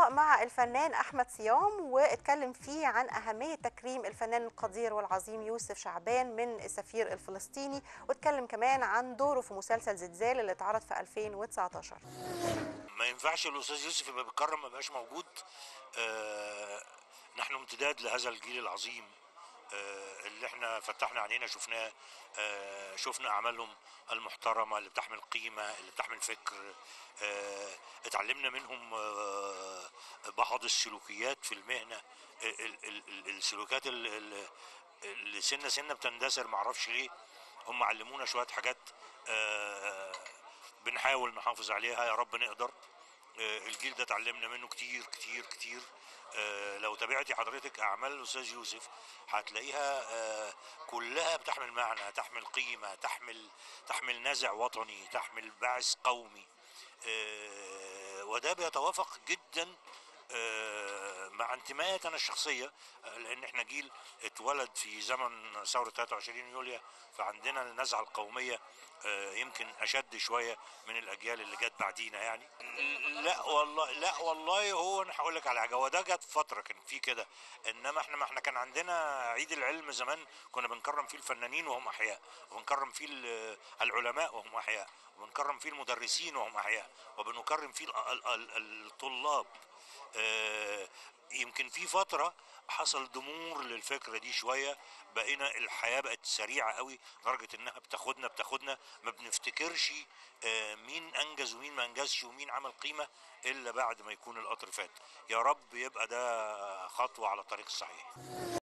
لقاء مع الفنان احمد صيام واتكلم فيه عن اهميه تكريم الفنان القدير والعظيم يوسف شعبان من السفير الفلسطيني واتكلم كمان عن دوره في مسلسل زلزال اللي اتعرض في 2019 ما ينفعش الاستاذ يوسف يبقى بيتكرم ما بقاش موجود آه نحن امتداد لهذا الجيل العظيم آه اللي احنا فتحنا عينينا شفناه آه شفنا اعمالهم المحترمه اللي بتحمل قيمه اللي بتحمل فكر آه اتعلمنا منهم آه بعض السلوكيات في المهنه ال- ال- ال- السلوكيات ال- ال- اللي سنه سنه بتندثر معرفش ليه هم علمونا شويه حاجات آه بنحاول نحافظ عليها يا رب نقدر آه، الجيل ده اتعلمنا منه كتير كتير كتير آه، لو تابعتي حضرتك اعمال الاستاذ يوسف هتلاقيها آه، كلها بتحمل معنى تحمل قيمه تحمل تحمل نزع وطني تحمل بعث قومي آه، وده بيتوافق جدا آه، مع انتماءاتي انا الشخصيه آه، لان احنا جيل اتولد في زمن ثوره 23 يوليو فعندنا النزعه القوميه آه، يمكن اشد شويه من الاجيال اللي جت بعدينا يعني لا والله لا والله هو انا هقول لك على حاجه هو ده جت فتره كان في كده انما احنا ما احنا كان عندنا عيد العلم زمان كنا بنكرم فيه الفنانين وهم احياء وبنكرم فيه ال- العلماء وهم احياء وبنكرم فيه المدرسين وهم احياء وبنكرم فيه ال- ال- ال- الطلاب آه، يمكن في فترة حصل ضمور للفكرة دي شوية بقينا الحياة بقت سريعة قوي لدرجة انها بتاخدنا بتاخدنا ما بنفتكرش آه، مين انجز ومين ما انجزش ومين عمل قيمة الا بعد ما يكون القطر فات يا رب يبقى ده خطوة على الطريق الصحيح